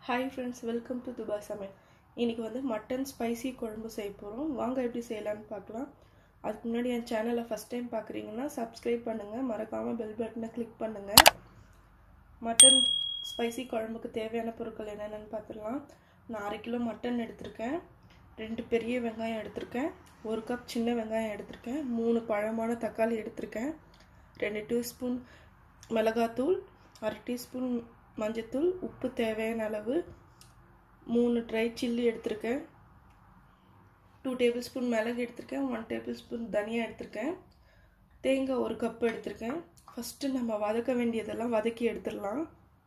hi friends welcome to Dubai சமையல் இன்றைக்கி வந்து மட்டன் ஸ்பைசி குழம்பு செய்ய போகிறோம் வாங்க எப்படி செய்யலான்னு பார்க்கலாம் அதுக்கு முன்னாடி என் சேனலை ஃபஸ்ட் டைம் பார்க்குறீங்கன்னா சப்ஸ்கிரைப் பண்ணுங்கள் மறக்காமல் பெல் பட்டனை கிளிக் பண்ணுங்கள் மட்டன் ஸ்பைசி குழம்புக்கு தேவையான பொருட்கள் என்னென்னு பார்த்துடலாம் நான் அரை கிலோ மட்டன் எடுத்திருக்கேன் ரெண்டு பெரிய வெங்காயம் எடுத்திருக்கேன் ஒரு கப் சின்ன வெங்காயம் எடுத்திருக்கேன் மூணு பழமான தக்காளி எடுத்திருக்கேன் ரெண்டு டீஸ்பூன் மிளகாத்தூள் அரை டீஸ்பூன் மஞ்சத்தூள் உப்பு தேவையான அளவு மூணு ட்ரை சில்லி எடுத்திருக்கேன் டூ டேபிள் ஸ்பூன் மிளகு எடுத்திருக்கேன் ஒன் டேபிள் ஸ்பூன் தனியா எடுத்திருக்கேன் தேங்காய் ஒரு கப் எடுத்திருக்கேன் ஃபஸ்ட்டு நம்ம வதக்க வேண்டியதெல்லாம் வதக்கி எடுத்துடலாம்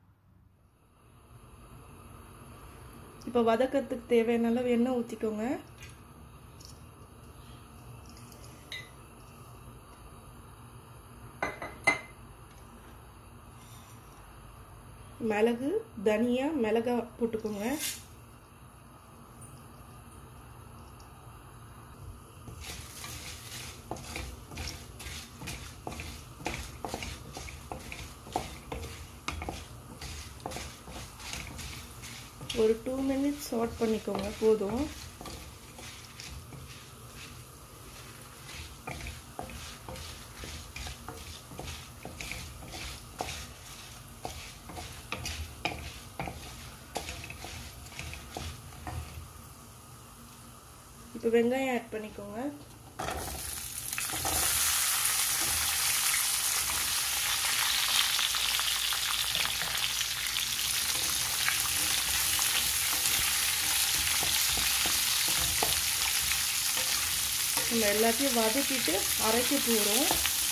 இப்போ வதக்கிறதுக்கு தேவையான அளவு எண்ணெய் ஊற்றிக்கோங்க மிளகு தனியா மிளகா போட்டுக்கோங்க ஒரு டூ மினிட்ஸ் சாட் பண்ணிக்கோங்க போதும் இப்போ வெங்காயம் ஆட் பண்ணிக்கோங்க நம்ம எல்லாத்தையும் வதக்கிட்டு அரைக்க போகிறோம்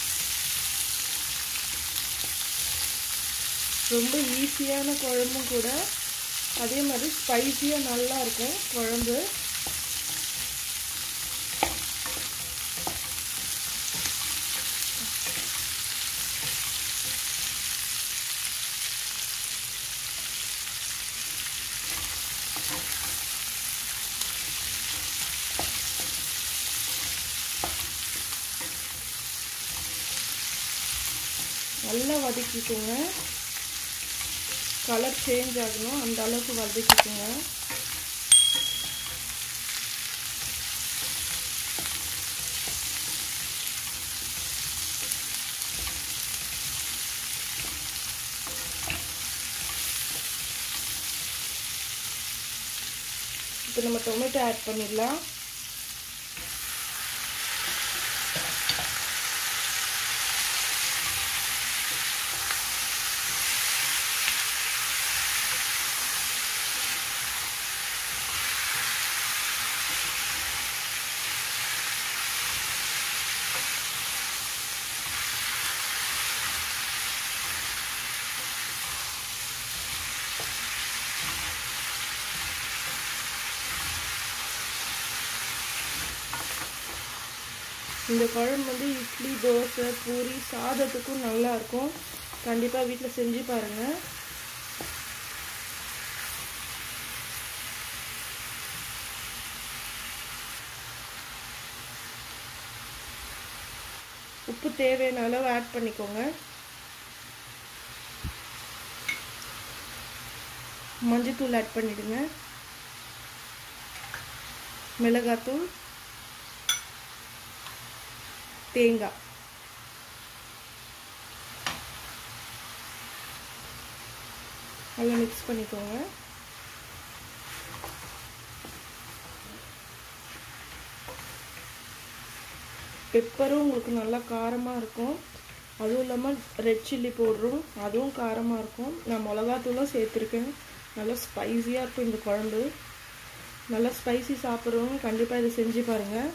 ரொம்ப ஈஸியான குழம்பும் கூட அதே மாதிரி ஸ்பைஸியாக நல்லா இருக்கும் குழம்பு நல்லா வதக்கிக்கோங்க கலர் சேஞ்ச் ஆகணும் அந்த அளவுக்கு வதக்கிக்கோங்க இப்போ நம்ம டொமேட்டோ ஆட் பண்ணிடலாம் இந்த குழம்பு வந்து இட்லி தோசை பூரி சாதத்துக்கும் நல்லா இருக்கும் கண்டிப்பாக வீட்டில் செஞ்சு பாருங்கள் உப்பு தேவையான அளவு ஆட் பண்ணிக்கோங்க மஞ்சத்தூள் ஆட் பண்ணிடுங்க மிளகாத்தூள் தேங்காய் நல்லா மிக்ஸ் பண்ணிக்கோங்க பெப்பரும் உங்களுக்கு நல்லா காரமாக இருக்கும் அதுவும் இல்லாமல் ரெட் சில்லி போடுறோம் அதுவும் காரமாக இருக்கும் நான் மிளகாத்தூளும் சேர்த்துருக்கேன் நல்லா ஸ்பைஸியாக இருக்கும் இந்த குழம்பு நல்லா ஸ்பைசி சாப்பிட்றவங்க கண்டிப்பாக இதை செஞ்சு பாருங்கள்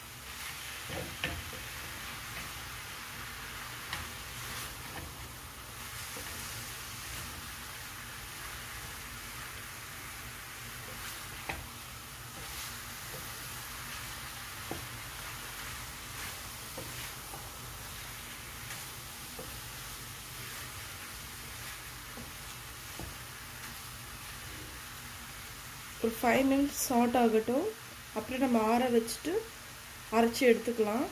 ஒரு ஃபைவ் மினிட்ஸ் சாட் ஆகட்டும் அப்புறம் நம்ம ஆற வச்சுட்டு அரைச்சி எடுத்துக்கலாம்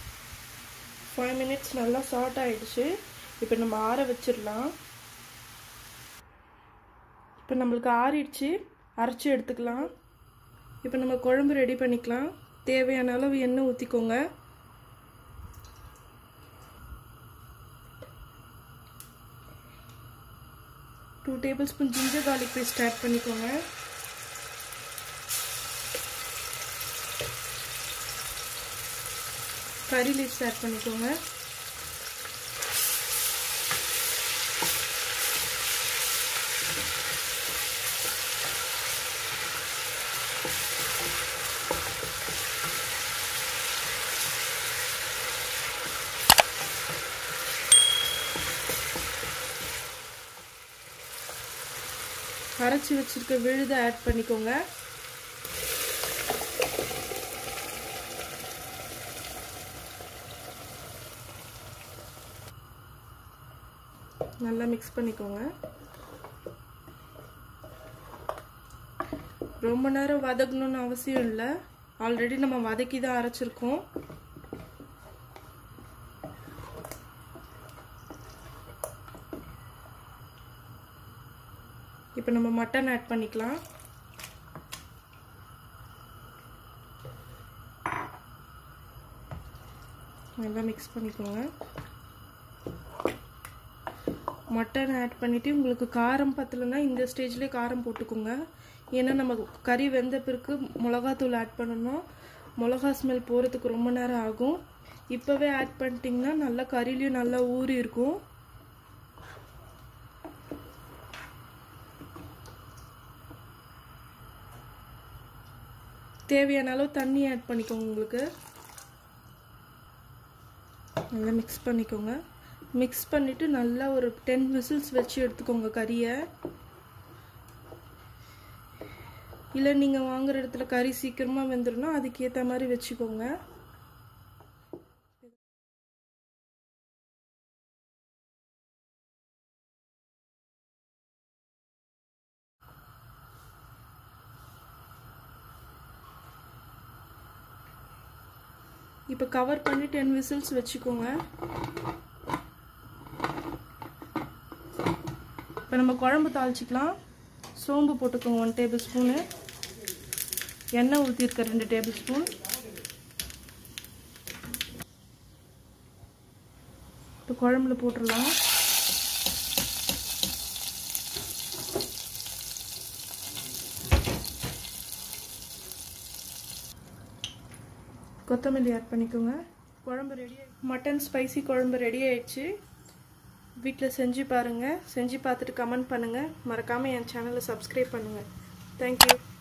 ஃபைவ் மினிட்ஸ் நல்லா சாட் ஆகிடுச்சு இப்போ நம்ம ஆற வச்சிடலாம் இப்போ நம்மளுக்கு ஆறிடுச்சு அரைச்சி எடுத்துக்கலாம் இப்போ நம்ம குழம்பு ரெடி பண்ணிக்கலாம் தேவையான அளவு எண்ணெய் ஊற்றிக்கோங்க two tablespoon ginger garlic paste add பண்ணிக்கோங்க கறி லீவ்ஸ் ஆட் பண்ணிக்கோங்க அரைச்சி வச்சிருக்க விழுதை ஆட் பண்ணிக்கோங்க நல்லா மிக்ஸ் பண்ணிக்கோங்க ரொம்ப நேரம் வதக்கணும்னு அவசியம் இல்லை ஆல்ரெடி நம்ம வதக்கி தான் அரைச்சிருக்கோம் இப்போ நம்ம மட்டன் ஆட் பண்ணிக்கலாம் நல்லா மிக்ஸ் பண்ணிக்கோங்க மட்டன் ஆட் பண்ணிவிட்டு உங்களுக்கு காரம் பத்தலைன்னா இந்த ஸ்டேஜ்லேயே காரம் போட்டுக்கோங்க ஏன்னா நம்ம கறி வெந்த பிறகு மிளகாத்தூள் ஆட் பண்ணணும் மிளகா ஸ்மெல் போகிறதுக்கு ரொம்ப நேரம் ஆகும் இப்போவே ஆட் பண்ணிட்டிங்கன்னா நல்லா கறிலையும் நல்லா ஊறி இருக்கும் தேவையான அளவு தண்ணி ஆட் பண்ணிக்கோங்க உங்களுக்கு நல்லா மிக்ஸ் பண்ணிக்கோங்க மிக்ஸ் பண்ணிவிட்டு நல்லா ஒரு டென் விசில்ஸ் வச்சு எடுத்துக்கோங்க கறியை இல்லை நீங்கள் வாங்குற இடத்துல கறி சீக்கிரமாக வெந்துடும்னா அதுக்கேற்ற மாதிரி வச்சுக்கோங்க இப்போ கவர் பண்ணி டென் விசில்ஸ் வச்சுக்கோங்க இப்போ நம்ம குழம்பு தாளிச்சிக்கலாம் சோம்பு போட்டுக்கோங்க ஒன் டேபிள் ஸ்பூனு எண்ணெய் ஊற்றிருக்க ரெண்டு டேபிள் ஸ்பூன் இப்போ குழம்புல போட்டுடலாம் கொத்தமல்லி ஆட் பண்ணிக்கோங்க குழம்பு ரெடி மட்டன் ஸ்பைசி குழம்பு ரெடி ஆயிடுச்சு வீட்டில் செஞ்சு பாருங்கள் செஞ்சு பார்த்துட்டு கமெண்ட் பண்ணுங்கள் மறக்காமல் என் சேனலை சப்ஸ்கிரைப் பண்ணுங்கள் தேங்க்யூ